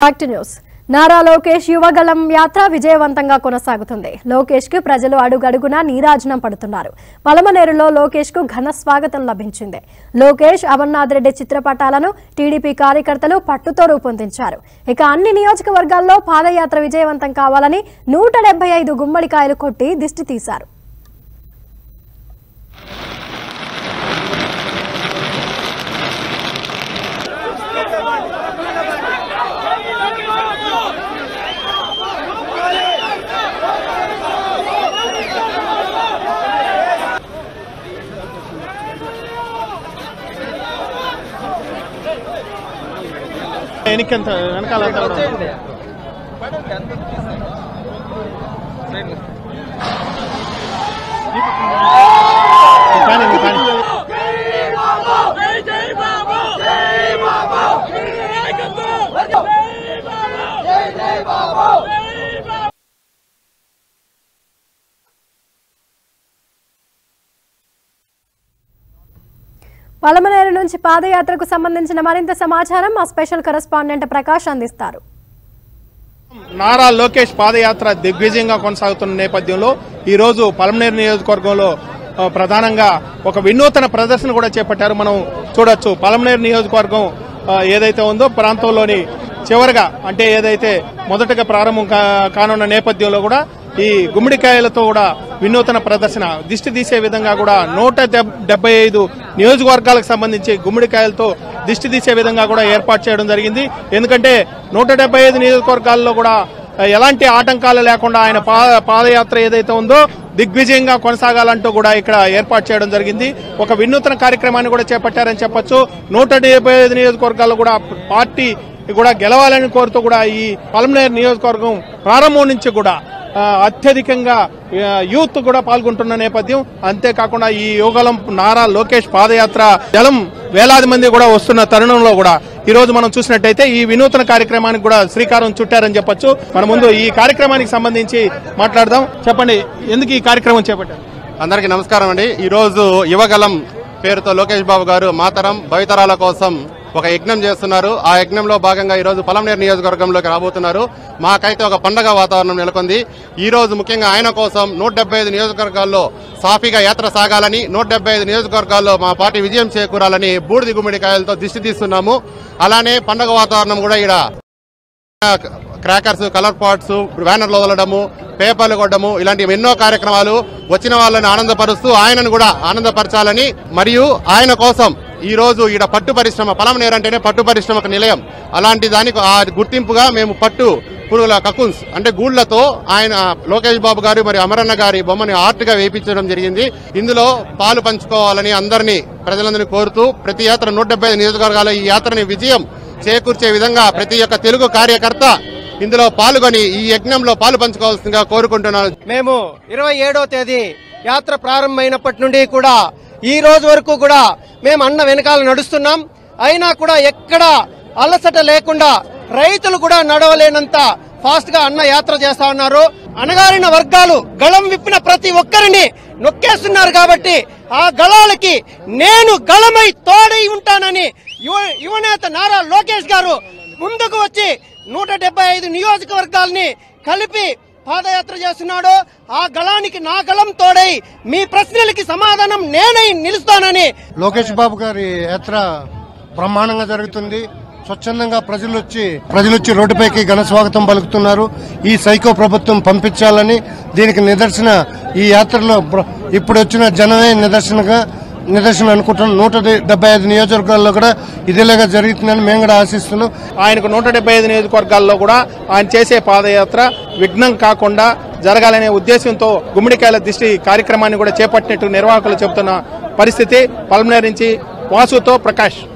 Back to news Nara Lokesh Yuvagalam యాత్ర విజయవంతంగా కొనసాగుతుంది లోకేష్ కు ప్రజలు అడుగడుగునా నీరాజనం పడుతున్నారు పలమనేరులో లోకేష్ కు ఘన స్వాగతం లభించింది లోకేష్ అమర్నాథ్ రెడ్డి చిత్రపటాలను టీడీపీ కార్యకర్తలు పట్టుతో రూపొందించారు ఇక అన్ని నియోజకవర్గాల్లో పాదయాత్ర విజయవంతం కావాలని నూట డెబ్బై ఐదు గుమ్మడికాయలు కొట్టి దిష్టి తీశారు వెనకంత వెనకాల అంతా కూడా. ఈ ఫ్యాన్ ఈ ఫ్యాన్. పలమనేరు నుంచి పాదయాత్రకు సంబంధించిన మరింత సమాచారం మా స్పెషల్ కరెస్పాండెంట్ ప్రకాష్ అందిస్తారు నారా లోకేష్ పాదయాత్ర దిగ్విజయంగా కొనసాగుతున్న నేపథ్యంలో ఈ రోజు పలమనేరు నియోజకవర్గంలో ఆ, ప్రధానంగా ఒక వినూతన ప్రదర్శన కూడా చేపట్టారు మనం చూడొచ్చు పలమనేరు నియోజకవర్గం ఆ, ఏదైతే ఉందో ప్రాంతంలోని చివరగా అంటే ఏదైతే మొదటగా ప్రారంభం కా- కానున్న నేపథ్యంలో కూడా ఈ గుమ్మడికాయలతో కూడా వినూతన ప్రదర్శన దిష్టి తీసే విధంగా కూడా నూట దెబ్- డెబ్బై ఐదు నియోజకవర్గాలకు సంబంధించి గుమ్మడికాయలతో దిష్టి తీసే విధంగా కూడా ఏర్పాటు చేయడం జరిగింది ఎందుకంటే నూట డెబ్బై ఐదు నియోజకవర్గాల్లో కూడా ఆ, ఎలాంటి ఆటంకాలు లేకుండా ఆయన పా- పాదయాత్ర ఏదైతే ఉందో దిగ్విజయంగా కొనసాగాలంటూ కూడా ఇక్కడ ఏర్పాటు చేయడం జరిగింది ఒక వినూతన కార్యక్రమాన్ని కూడా చేపట్టారని చెప్పొచ్చు నూట డెబ్బై ఐదు నియోజకవర్గాల్లో కూడా పార్టీ కూడా గెలవాలని కోరుతూ కూడా ఈ పలమనేరు నియోజకవర్గం ప్రారంభం నుంచి కూడా ఆ, అత్యధికంగా ఆ, యూత్ కూడా పాల్గొంటున్న నేపథ్యం అంతేకాకుండా ఈ యోగలం నారా లోకేష్ పాదయాత్ర జలం వేలాది మంది కూడా వస్తున్న తరుణంలో కూడా ఈ రోజు మనం చూసినట్టయితే ఈ వినూతన కార్యక్రమానికి కూడా శ్రీకారం చుట్టారని చెప్పొచ్చు మన ముందు ఈ కార్యక్రమానికి సంబంధించి మాట్లాడదాం చెప్పండి ఎందుకు ఈ కార్యక్రమం చేపట్టారు అందరికీ నమస్కారం అండి ఈ రోజు యువగలం పేరుతో లోకేష్ బాబు గారు మాతరం భవితరాల కోసం ఒక యజ్ఞం చేస్తున్నారు ఆ యజ్ఞంలో భాగంగా ఈ రోజు పొలంనేరు నియోజకవర్గంలోకి రాబోతున్నారు మాకైతే ఒక పండగ వాతావరణం నెలకొంది ఈ రోజు ముఖ్యంగా ఆయన కోసం నూట డెబ్బై ఐదు నియోజకవర్గాల్లో సాఫీగా యాత్ర సాగాలని నూట డెబ్బై ఐదు నియోజకవర్గాల్లో మా పార్టీ విజయం చేకూరాలని బూడిది గుమ్మిడికాయలతో దిష్టి తీస్తున్నాము అలానే పండగ వాతావరణం కూడా ఇక్కడ క్రాకర్స్ కలర్ పాట్స్ బ్యానర్లు వదలడము పేపర్లు కొట్టడము ఇలాంటి ఎన్నో కార్యక్రమాలు వచ్చిన వాళ్ళని ఆనందపరుస్తూ ఆయనను కూడా ఆనందపరచాలని మరియు ఆయన కోసం ఈ రోజు ఈడ పట్టు పరిశ్రమ పలమనేరు అంటేనే పట్టు పరిశ్రమకు నిలయం అలాంటి దానికి ఆ గుర్తింపుగా మేము పట్టు పురుగుల కకున్స్ అంటే గూళ్లతో ఆయన లోకేష్ బాబు గారు మరియు అమరన్న గారి బొమ్మని ఆర్ట్ గా వేయించడం జరిగింది ఇందులో పాలు పంచుకోవాలని అందరినీ ప్రజలందరినీ కోరుతూ ప్రతి యాత్ర నూట డెబ్బై నియోజకవర్గాల ఈ యాత్రని విజయం చేకూర్చే విధంగా ప్రతి ఒక్క తెలుగు కార్యకర్త ఇందులో పాల్గొని ఈ యజ్ఞంలో పాలు పంచుకోవాల్సిందిగా కోరుకుంటున్నాను మేము ఇరవై ఏడో తేదీ యాత్ర ప్రారంభమైనప్పటి నుండి కూడా ఈ రోజు వరకు కూడా మేము అన్న వెనకాల నడుస్తున్నాం అయినా కూడా ఎక్కడ అలసట లేకుండా రైతులు కూడా నడవలేనంత ఫాస్ట్ గా అన్న యాత్ర చేస్తా ఉన్నారు అణగారిన వర్గాలు గళం విప్పిన ప్రతి ఒక్కరిని నొక్కేస్తున్నారు కాబట్టి ఆ గళాలకి నేను గళమై తోడై ఉంటానని యువ యువనేత నారా లోకేష్ గారు ముందుకు వచ్చి నూట డెబ్బై ఐదు నియోజకవర్గాల్ని కలిపి పాదయాత్ర చేస్తున్నాడు ఆ గళానికి నా గళం తోడై మీ ప్రశ్నలకి సమాధానం నేనై నిలుస్తానని లోకేష్ బాబు గారి యాత్ర బ్రహ్మాండంగా జరుగుతుంది స్వచ్ఛందంగా ప్రజలు వచ్చి ప్రజలు వచ్చి రోడ్డుపైకి ఘన స్వాగతం పలుకుతున్నారు ఈ సైకో ప్రభుత్వం పంపించాలని దీనికి నిదర్శన ఈ యాత్రలో ప్ర- ఇప్పుడు వచ్చిన జనమే నిదర్శనగా నిదర్శనం అనుకుంటున్నాం నూట డెబ్బై ఐదు నియోజకవర్గాల్లో కూడా ఇదేలాగా జరుగుతుందని మేము కూడా ఆశిస్తున్నాం ఆయనకు నూట డెబ్బై ఐదు నియోజకవర్గాల్లో కూడా ఆయన చేసే పాదయాత్ర విఘ్నం కాకుండా జరగాలనే ఉద్దేశంతో గుమ్మడికాయల దిష్టి కార్యక్రమాన్ని కూడా చేపట్టినట్టు నిర్వాహకులు చెబుతున్న పరిస్థితి పల్మనేరు నుంచి వాసుతో ప్రకాష్